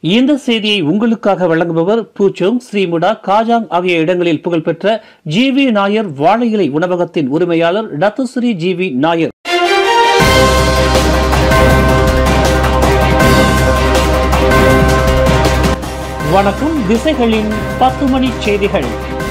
இந்த செய்தியை உங்களுக்காக வழங்குபவர் பூச்சோங் ஸ்ரீமுடா காஜாங் ஆகிய இடங்களில் புகழ்பெற்ற ஜி வி நாயர் வாழை இலை உணவகத்தின் உரிமையாளர் டத்துஸ்ரீ ஜி வி நாயர் வணக்கம் திசைகளின் பத்து மணி செய்திகள்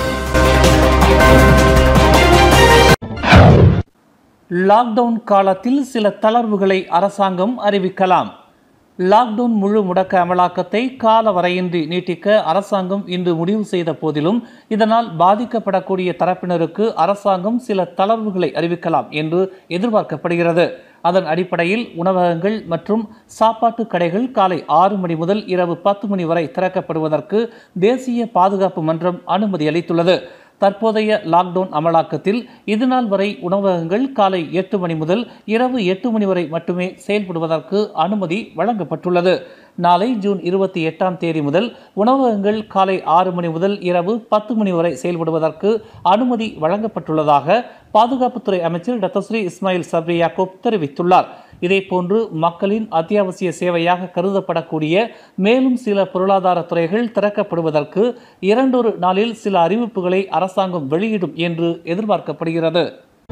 லாக்டவுன் காலத்தில் சில தளர்வுகளை அரசாங்கம் அறிவிக்கலாம் லாக்டவுன் முழு முடக்க அமலாக்கத்தை கால வரையின்றி நீட்டிக்க அரசாங்கம் இன்று முடிவு செய்த போதிலும் இதனால் பாதிக்கப்படக்கூடிய தரப்பினருக்கு அரசாங்கம் சில தளர்வுகளை அறிவிக்கலாம் என்று எதிர்பார்க்கப்படுகிறது அதன் அடிப்படையில் உணவகங்கள் மற்றும் சாப்பாட்டு கடைகள் காலை ஆறு மணி முதல் இரவு பத்து மணி வரை திறக்கப்படுவதற்கு தேசிய பாதுகாப்பு மன்றம் அனுமதி அளித்துள்ளது தற்போதைய லாக்டவுன் அமலாக்கத்தில் இதுநாள் வரை உணவகங்கள் காலை எட்டு மணி முதல் இரவு எட்டு மணி வரை மட்டுமே செயல்படுவதற்கு அனுமதி வழங்கப்பட்டுள்ளது நாளை ஜூன் இருபத்தி எட்டாம் தேதி முதல் உணவகங்கள் காலை ஆறு மணி முதல் இரவு பத்து மணி வரை செயல்படுவதற்கு அனுமதி வழங்கப்பட்டுள்ளதாக பாதுகாப்புத்துறை அமைச்சர் டத்தஸ்ரீ இஸ்மாயில் சப்ரி யாக்கூப் தெரிவித்துள்ளார் இதேபோன்று மக்களின் அத்தியாவசிய சேவையாக கருதப்படக்கூடிய மேலும் சில பொருளாதார துறைகள் திறக்கப்படுவதற்கு இரண்டொரு நாளில் சில அறிவிப்புகளை அரசாங்கம் வெளியிடும் என்று எதிர்பார்க்கப்படுகிறது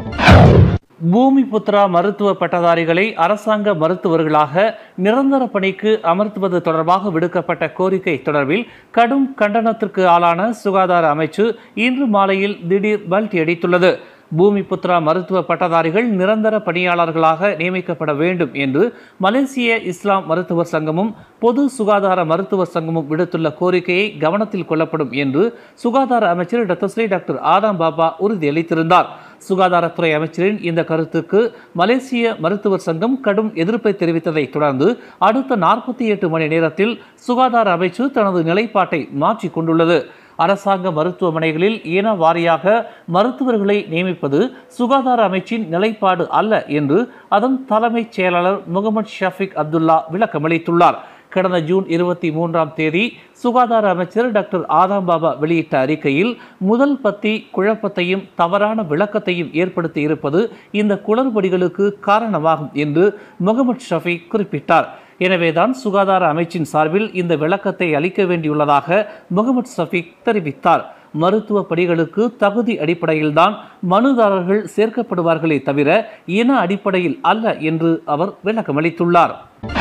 பூமி புத்ரா மருத்துவ பட்டதாரிகளை அரசாங்க மருத்துவர்களாக நிரந்தர பணிக்கு அமர்த்துவது தொடர்பாக விடுக்கப்பட்ட கோரிக்கை தொடர்பில் கடும் கண்டனத்திற்கு ஆளான சுகாதார அமைச்சு இன்று மாலையில் திடீர் பல்டி அடித்துள்ளது பூமி புத்ரா மருத்துவ பட்டதாரிகள் நிரந்தர பணியாளர்களாக நியமிக்கப்பட வேண்டும் என்று மலேசிய இஸ்லாம் மருத்துவர் சங்கமும் பொது சுகாதார மருத்துவர் சங்கமும் விடுத்துள்ள கோரிக்கையை கவனத்தில் கொள்ளப்படும் என்று சுகாதார அமைச்சர் டாக்டர் டாக்டர் ஆதாம் பாபா உறுதியளித்திருந்தார் சுகாதாரத்துறை அமைச்சரின் இந்த கருத்துக்கு மலேசிய மருத்துவர் சங்கம் கடும் எதிர்ப்பை தெரிவித்ததை தொடர்ந்து அடுத்த நாற்பத்தி எட்டு மணி நேரத்தில் சுகாதார அமைச்சு தனது நிலைப்பாட்டை மாற்றிக் கொண்டுள்ளது அரசாங்க மருத்துவமனைகளில் இன வாரியாக மருத்துவர்களை நியமிப்பது சுகாதார அமைச்சின் நிலைப்பாடு அல்ல என்று அதன் தலைமைச் செயலாளர் முகமது ஷஃபிக் அப்துல்லா விளக்கமளித்துள்ளார் கடந்த ஜூன் இருபத்தி மூன்றாம் தேதி சுகாதார அமைச்சர் டாக்டர் ஆதாம் பாபா வெளியிட்ட அறிக்கையில் முதல் பத்தி குழப்பத்தையும் தவறான விளக்கத்தையும் ஏற்படுத்தி இருப்பது இந்த குளறுபடிகளுக்கு காரணமாகும் என்று முகமது ஷஃபி குறிப்பிட்டார் எனவேதான் சுகாதார அமைச்சின் சார்பில் இந்த விளக்கத்தை அளிக்க வேண்டியுள்ளதாக முகமது சஃபிக் தெரிவித்தார் மருத்துவ பணிகளுக்கு தகுதி அடிப்படையில்தான் மனுதாரர்கள் சேர்க்கப்படுவார்களே தவிர இன அடிப்படையில் அல்ல என்று அவர் விளக்கமளித்துள்ளார்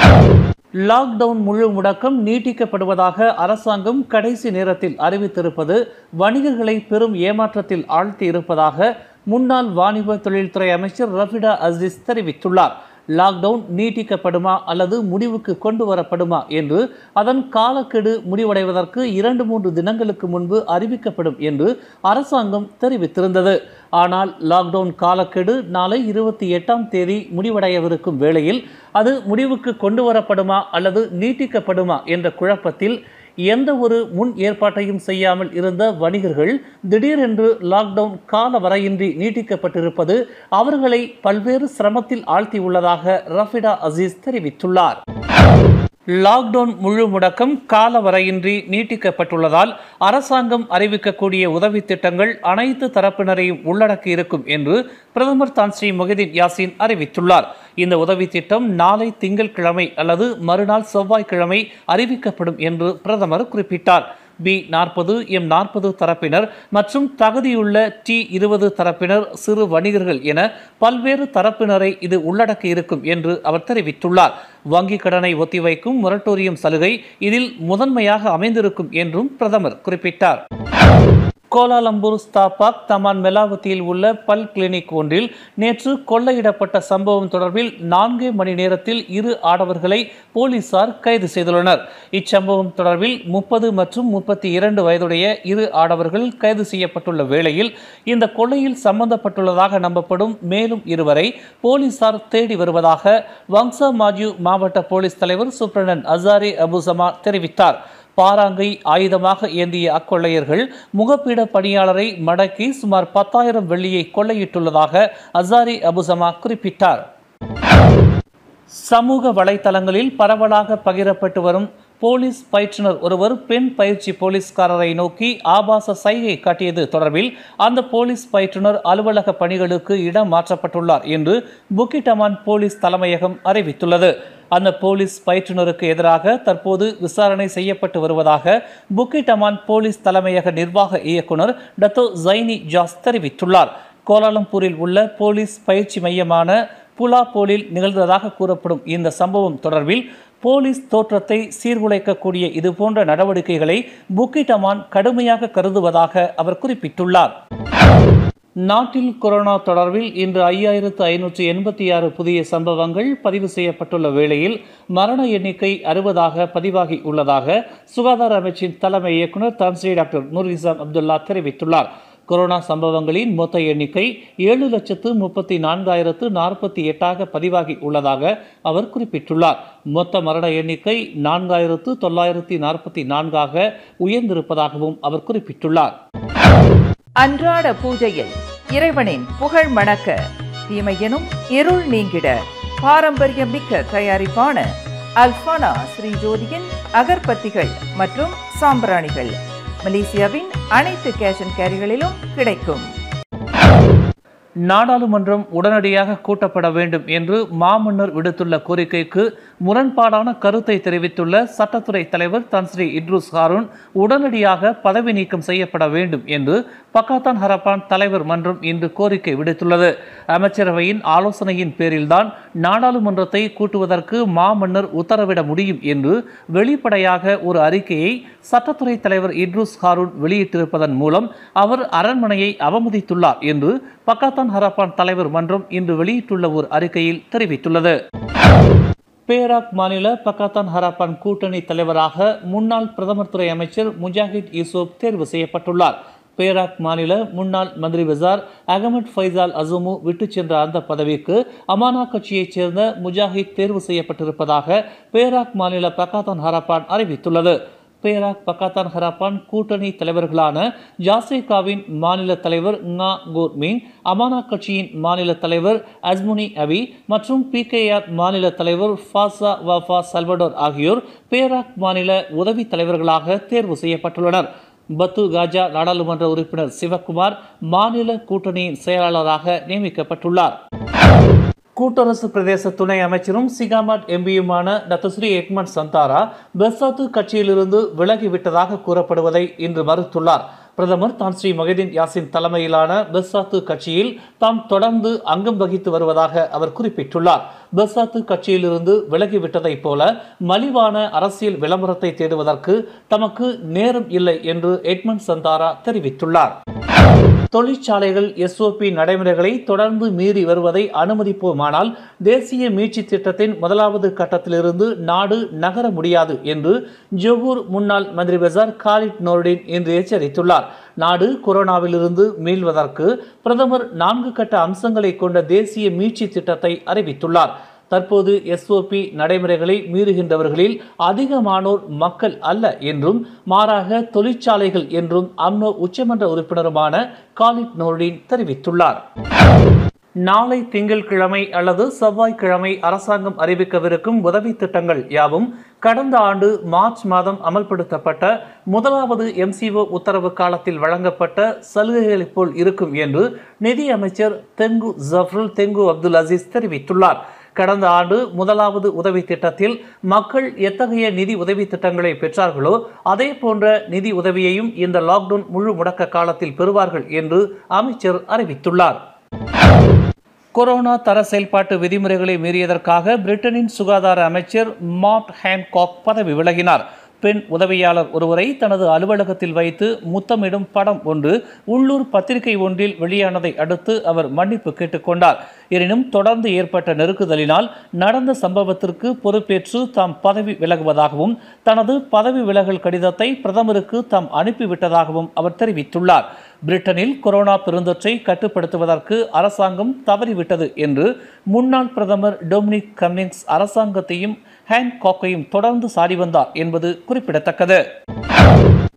லாக்டவுன் முழு முடக்கம் நீட்டிக்கப்படுவதாக அரசாங்கம் கடைசி நேரத்தில் அறிவித்திருப்பது வணிகர்களை பெரும் ஏமாற்றத்தில் ஆழ்த்தி இருப்பதாக முன்னாள் வாணிப தொழில்துறை அமைச்சர் ரஃபிடா அசீஸ் தெரிவித்துள்ளார் லாக்டவுன் நீட்டிக்கப்படுமா அல்லது முடிவுக்கு கொண்டு வரப்படுமா என்று அதன் காலக்கெடு முடிவடைவதற்கு இரண்டு மூன்று தினங்களுக்கு முன்பு அறிவிக்கப்படும் என்று அரசாங்கம் தெரிவித்திருந்தது ஆனால் லாக்டவுன் காலக்கெடு நாளை இருபத்தி எட்டாம் தேதி முடிவடையவிருக்கும் வேளையில் அது முடிவுக்கு கொண்டு வரப்படுமா அல்லது நீட்டிக்கப்படுமா என்ற குழப்பத்தில் எந்த ஒரு முன் ஏற்பாட்டையும் செய்யாமல் இருந்த வணிகர்கள் திடீரென்று லாக்டவுன் கால வரையின்றி நீட்டிக்கப்பட்டிருப்பது அவர்களை பல்வேறு சிரமத்தில் ஆழ்த்தியுள்ளதாக ரஃபிடா அசீஸ் தெரிவித்துள்ளார் லாக்டவுன் முழு முடக்கம் கால வரையின்றி நீட்டிக்கப்பட்டுள்ளதால் அரசாங்கம் அறிவிக்கக்கூடிய உதவி திட்டங்கள் அனைத்து தரப்பினரையும் உள்ளடக்கி இருக்கும் என்று பிரதமர் தான் ஸ்ரீ முகதீன் யாசின் அறிவித்துள்ளார் இந்த உதவி திட்டம் நாளை திங்கட்கிழமை அல்லது மறுநாள் செவ்வாய்க்கிழமை அறிவிக்கப்படும் என்று பிரதமர் குறிப்பிட்டார் பி நாற்பது எம் நாற்பது தரப்பினர் மற்றும் தகுதியுள்ள டி இருபது தரப்பினர் சிறு வணிகர்கள் என பல்வேறு தரப்பினரை இது உள்ளடக்கி இருக்கும் என்று அவர் தெரிவித்துள்ளார் வங்கிக் கடனை ஒத்திவைக்கும் மொரட்டோரியம் சலுகை இதில் முதன்மையாக அமைந்திருக்கும் என்றும் பிரதமர் குறிப்பிட்டார் கோலாலம்பூர் ஸ்தாபாக் தமான் மெலாவத்தியில் உள்ள பல் கிளினிக் ஒன்றில் நேற்று கொள்ளையிடப்பட்ட சம்பவம் தொடர்பில் நான்கு மணி நேரத்தில் இரு ஆடவர்களை போலீசார் கைது செய்துள்ளனர் இச்சம்பவம் தொடர்பில் முப்பது மற்றும் முப்பத்தி இரண்டு வயதுடைய இரு ஆடவர்கள் கைது செய்யப்பட்டுள்ள வேளையில் இந்த கொள்ளையில் சம்பந்தப்பட்டுள்ளதாக நம்பப்படும் மேலும் இருவரை போலீசார் தேடி வருவதாக வங்சா மாஜு மாவட்ட போலீஸ் தலைவர் சூப்பரண்டன் அசாரி அபுசமா தெரிவித்தார் பாராங்கை ஆயுதமாக ஏந்திய அக்கொள்ளையர்கள் முகப்பீட பணியாளரை மடக்கி சுமார் பத்தாயிரம் வெள்ளியை கொள்ளையிட்டுள்ளதாக அசாரி அபுசமா குறிப்பிட்டார் சமூக வலைத்தளங்களில் பரவலாக பகிரப்பட்டு வரும் போலீஸ் பயிற்றுனர் ஒருவர் பெண் பயிற்சி போலீஸ்காரரை நோக்கி ஆபாச சைகை காட்டியது தொடர்பில் அந்த போலீஸ் பயிற்றுனர் அலுவலக பணிகளுக்கு இடம் மாற்றப்பட்டுள்ளார் என்று புக்கிட்டமான் போலீஸ் தலைமையகம் அறிவித்துள்ளது அந்த போலீஸ் பயிற்றுனருக்கு எதிராக தற்போது விசாரணை செய்யப்பட்டு வருவதாக புக்கிட் அமான் போலீஸ் தலைமையக நிர்வாக இயக்குனர் டத்தோ ஜைனி ஜாஸ் தெரிவித்துள்ளார் கோலாலம்பூரில் உள்ள போலீஸ் பயிற்சி மையமான புலா போலில் நிகழ்ந்ததாக கூறப்படும் இந்த சம்பவம் தொடர்பில் போலீஸ் தோற்றத்தை சீர்குலைக்கக்கூடிய இதுபோன்ற நடவடிக்கைகளை புக்கிட் அமான் கடுமையாக கருதுவதாக அவர் குறிப்பிட்டுள்ளார் நாட்டில் கொரோனா தொடர்பில் இன்று ஐயாயிரத்து ஐநூற்று எண்பத்தி ஆறு புதிய சம்பவங்கள் பதிவு செய்யப்பட்டுள்ள வேளையில் மரண எண்ணிக்கை அறுபதாக பதிவாகி உள்ளதாக சுகாதார அமைச்சின் தலைமை இயக்குநர் Tan Sri doctor Noor Hisham Abdullah தெரிவித்துள்ளார் கொரோனா சம்பவங்களின் மொத்த எண்ணிக்கை ஏழு லட்சத்து முப்பத்தி நான்காயிரத்து நாற்பத்தி எட்டாக பதிவாகி உள்ளதாக அவர் குறிப்பிட்டுள்ளார் மொத்த மரண எண்ணிக்கை நான்காயிரத்து தொள்ளாயிரத்தி நாற்பத்தி நான்காக உயர்ந்திருப்பதாகவும் அவர் குறிப்பிட்டுள்ளார் அன்றாட பூஜையில் இறைவனின் புகழ் மணக்க தீமையெனும் இருள் நீங்கிட பாரம்பரியமிக்க தயாரிப்பான அல்பானா ஸ்ரீ ஜோதியின் அகர்பத்திகள் மற்றும் சாம்பிராணிகள் மலேசியாவின் அனைத்து கேஷ் அண்ட் கேரிகளிலும் கிடைக்கும் நாடாளுமன்றம் உடனடியாக கூட்டப்பட வேண்டும் என்று மாமன்னர் விடுத்துள்ள கோரிக்கைக்கு முரண்பாடான கருத்தை தெரிவித்துள்ள சட்டத்துறை தலைவர் தன்ஸ்ரீ இட்ரூஸ் ஹாரூன் உடனடியாக பதவி நீக்கம் செய்யப்பட வேண்டும் என்று பக்காத்தான் ஹரப்பான் தலைவர் மன்றம் இன்று கோரிக்கை விடுத்துள்ளது அமைச்சரவையின் ஆலோசனையின் பேரில்தான் நாடாளுமன்றத்தை கூட்டுவதற்கு மாமன்னர் உத்தரவிட முடியும் என்று வெளிப்படையாக ஒரு அறிக்கையை சட்டத்துறை தலைவர் இட்ரூஸ் ஹாரூன் வெளியிட்டிருப்பதன் மூலம் அவர் அரண்மனையை அவமதித்துள்ளார் என்று பக்காத்தான் ஹரப்பான் தலைவர் மன்றம் இன்று வெளியிட்டுள்ள ஒரு அறிக்கையில் தெரிவித்துள்ளது பேராக் மாநில பக்காத்தான் ஹராப்பான் கூட்டணி தலைவராக முன்னாள் பிரதமர் துறை அமைச்சர் முஜாஹித் யூசுப் தேர்வு செய்யப்பட்டுள்ளார் பேராக் மாநில முன்னாள் மந்திரி பசார் அகமட் ஃபைசால் அசுமு விட்டுச் சென்ற அந்த பதவிக்கு அமானா கட்சியைச் சேர்ந்த முஜாஹித் தேர்வு செய்யப்பட்டிருப்பதாக பேராக் மாநில பக்காத்தான் ஹராப்பான் அறிவித்துள்ளது பேராக் பக்காத்தான் ஹராப்பான் கூட்டணி தலைவர்களான ஜாசேகாவின் மாநில தலைவர் ngா கோர்மிங் அமானா கட்சியின் மாநில தலைவர் அஸ்முனி அபி மற்றும் பிகேஆர் மாநில தலைவர் ஃபாசா வஃபா சல்வடோர் ஆகியோர் பேராக் மாநில உதவி தலைவர்களாக தேர்வு செய்யப்பட்டுள்ளனர் பத்து காஜா நாடாளுமன்ற உறுப்பினர் சிவக்குமார் மாநில கூட்டணியின் செயலாளராக நியமிக்கப்பட்டுள்ளார் கூட்டரசு பிரதேச துணை அமைச்சரும் சிகாமாட் எம்பியுமான டத்தஸ்ரீ எக்மன் சந்தாரா பெர்சாத்து கட்சியிலிருந்து விலகிவிட்டதாக கூறப்படுவதை இன்று மறுத்துள்ளார் பிரதமர் தான் ஸ்ரீ மொஹிதீன் யாசின் தலைமையிலான பெர்சாத்து கட்சியில் தாம் தொடர்ந்து அங்கம் வகித்து வருவதாக அவர் குறிப்பிட்டுள்ளார் பெர்சாத்து கட்சியிலிருந்து விலகிவிட்டதைப் போல மலிவான அரசியல் விளம்பரத்தை தேடுவதற்கு தமக்கு நேரம் இல்லை என்று எட்மன் சந்தாரா தெரிவித்துள்ளார் தொழிற்சாலைகள் எஸ்ஓபி நடைமுறைகளை தொடர்ந்து மீறி வருவதை அனுமதிப்போமானால் தேசிய மீட்சி திட்டத்தின் முதலாவது கட்டத்திலிருந்து நாடு நகர முடியாது என்று ஜொகூர் முன்னாள் மந்திரி பசார் காலிட் நோர்டின் இன்று எச்சரித்துள்ளார் நாடு கொரோனாவிலிருந்து மீள்வதற்கு பிரதமர் நான்கு கட்ட அம்சங்களை கொண்ட தேசிய மீட்சி திட்டத்தை அறிவித்துள்ளார் தற்போது எஸ்ஓபி நடைமுறைகளை மீறுகின்றவர்களில் அதிகமானோர் மக்கள் அல்ல என்றும் மாறாக தொழிற்சாலைகள் என்றும் அம்னோ உச்சமன்ற உறுப்பினருமான காலிட் நோர்டின் தெரிவித்துள்ளார் நாளை திங்கட்கிழமை அல்லது செவ்வாய்க்கிழமை அரசாங்கம் அறிவிக்கவிருக்கும் உதவி திட்டங்கள் யாவும் கடந்த ஆண்டு மார்ச் மாதம் அமல்படுத்தப்பட்ட முதலாவது எம்சிஓ உத்தரவு காலத்தில் வழங்கப்பட்ட சலுகைகளைப் போல் இருக்கும் என்று நிதி அமைச்சர் Tengku Zafrul Tengku Abdul Aziz தெரிவித்துள்ளார் கடந்த ஆண்டு முதலாவது உதவி திட்டத்தில் மக்கள் எத்தகைய நிதி உதவி திட்டங்களை பெற்றார்களோ அதே போன்ற நிதி உதவியையும் இந்த லாக்டவுன் முழு முடக்க காலத்தில் பெறுவார்கள் என்று அமைச்சர் அறிவித்துள்ளார் கொரோனா தர செயல்பாட்டு விதிமுறைகளை மீறியதற்காக பிரிட்டனின் சுகாதார அமைச்சர் மார்ட் ஹேன்காக் பதவி விலகினார் பெண் உதவியாளர் ஒருவரை தனது அலுவலகத்தில் வைத்து முத்தமிடும் படம் ஒன்று உள்ளூர் பத்திரிகை ஒன்றில் வெளியானதை அடுத்து அவர் மன்னிப்பு கேட்டுக்கொண்டார் எனினும் தொடர்ந்து ஏற்பட்ட நெருக்குதலினால் நடந்த சம்பவத்திற்கு பொறுப்பேற்று தாம் பதவி விலகுவதாகவும் தனது பதவி விலகல் கடிதத்தை பிரதமருக்கு தாம் அனுப்பிவிட்டதாகவும் அவர் தெரிவித்துள்ளார் பிரிட்டனில் கொரோனா பெருந்தொற்றை கட்டுப்படுத்துவதற்கு அரசாங்கம் தவறிவிட்டது என்று முன்னாள் பிரதமர் டொமினிக் கம்மிங்ஸ் அரசாங்கத்தையும் ஹேன்காக்கையும் தொடர்ந்து சாடி வந்தார் என்பது குறிப்பிடத்தக்கது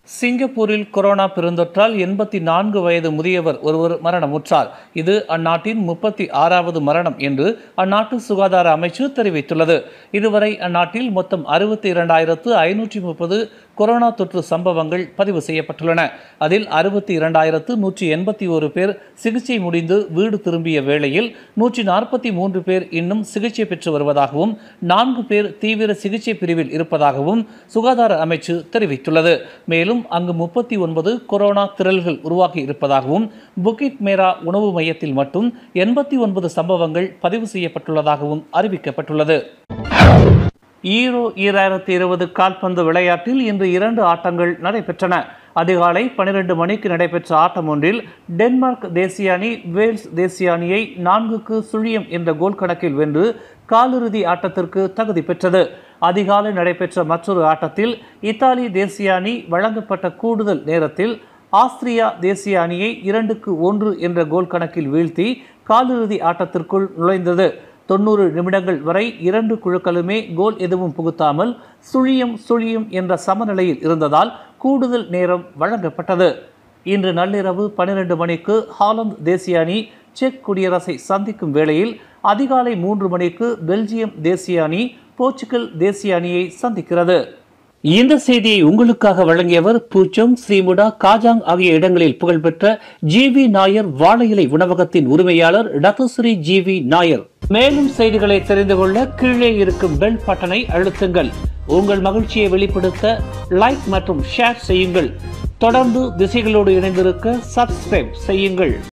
சிங்கப்பூரில் கொரோனா பெருந்தொற்றால் எண்பத்தி நான்கு வயது முதியவர் ஒருவர் மரணமுற்றார் இது அந்நாட்டின் முப்பத்தி ஆறாவது மரணம் என்று அந்நாட்டு சுகாதார அமைச்சு தெரிவித்துள்ளது இதுவரை அந்நாட்டில் மொத்தம் அறுபத்தி இரண்டாயிரத்து ஐநூற்றி முப்பது கொரோனா தொற்று சம்பவங்கள் பதிவு செய்யப்பட்டுள்ளன அதில் அறுபத்தி இரண்டாயிரத்து நூற்றி எண்பத்தி ஒரு பேர் சிகிச்சை முடிந்து வீடு திரும்பிய வேளையில் நூற்றி நாற்பத்தி மூன்று பேர் இன்னும் சிகிச்சை பெற்று வருவதாகவும் நான்கு பேர் தீவிர சிகிச்சை பிரிவில் இருப்பதாகவும் சுகாதார அமைச்சு தெரிவித்துள்ளது மேலும் அங்கு முப்பத்தி ஒன்பது கொரோனா திரள்கள் உருவாகி இருப்பதாகவும் புக்கிட் மேரா உணவு மையத்தில் மட்டும் எண்பத்தி ஒன்பது சம்பவங்கள் பதிவு செய்யப்பட்டுள்ளதாகவும் அறிவிக்கப்பட்டுள்ளது ஈரோ ஈராயிரத்தி இருபது கால்பந்து விளையாட்டில் இன்று இரண்டு ஆட்டங்கள் நடைபெற்றன அதிகாலை பனிரெண்டு மணிக்கு நடைபெற்ற ஆட்டம் ஒன்றில் டென்மார்க் தேசிய அணி வேல்ஸ் தேசிய அணியை நான்குக்கு சுழியம் என்ற கோல் கணக்கில் வென்று காலிறுதி ஆட்டத்திற்கு தகுதி பெற்றது அதிகாலை நடைபெற்ற மற்றொரு ஆட்டத்தில் இத்தாலி தேசிய அணி வழங்கப்பட்ட கூடுதல் நேரத்தில் ஆஸ்திரியா தேசிய அணியை இரண்டுக்கு ஒன்று என்ற கோல் கணக்கில் வீழ்த்தி காலிறுதி ஆட்டத்திற்குள் நுழைந்தது தொண்ணூறு நிமிடங்கள் வரை இரண்டு குழுக்களுமே கோல் எதுவும் புகுத்தாமல் சுழியம் சுழியம் என்ற சமநிலையில் இருந்ததால் கூடுதல் நேரம் வழங்கப்பட்டது இன்று நள்ளிரவு பன்னிரண்டு மணிக்கு ஹாலந்து தேசிய அணி செக் குடியரசை சந்திக்கும் வேளையில் அதிகாலை மூன்று மணிக்கு பெல்ஜியம் தேசிய அணி போர்ச்சுகல் தேசிய அணியை சந்திக்கிறது இந்த செய்தியை உங்களுக்காக வழங்கியவர் பூச்சோங் ஸ்ரீமுடா காஜாங் ஆகிய இடங்களில் புகழ்பெற்ற ஜி வி நாயர் வாழை இலை உணவகத்தின் உரிமையாளர் டத்தஸ்ரீ ஜி வி நாயர் மேலும் செய்திகளை தெரிந்து கொள்ள கீழே இருக்கும் பெல் பட்டனை அழுத்துங்கள் உங்கள் மகிழ்ச்சியை வெளிப்படுத்த லைக் மற்றும் ஷேர் செய்யுங்கள் தொடர்ந்து திசைகளோடு இணைந்திருக்க சப்ஸ்கிரைப் செய்யுங்கள்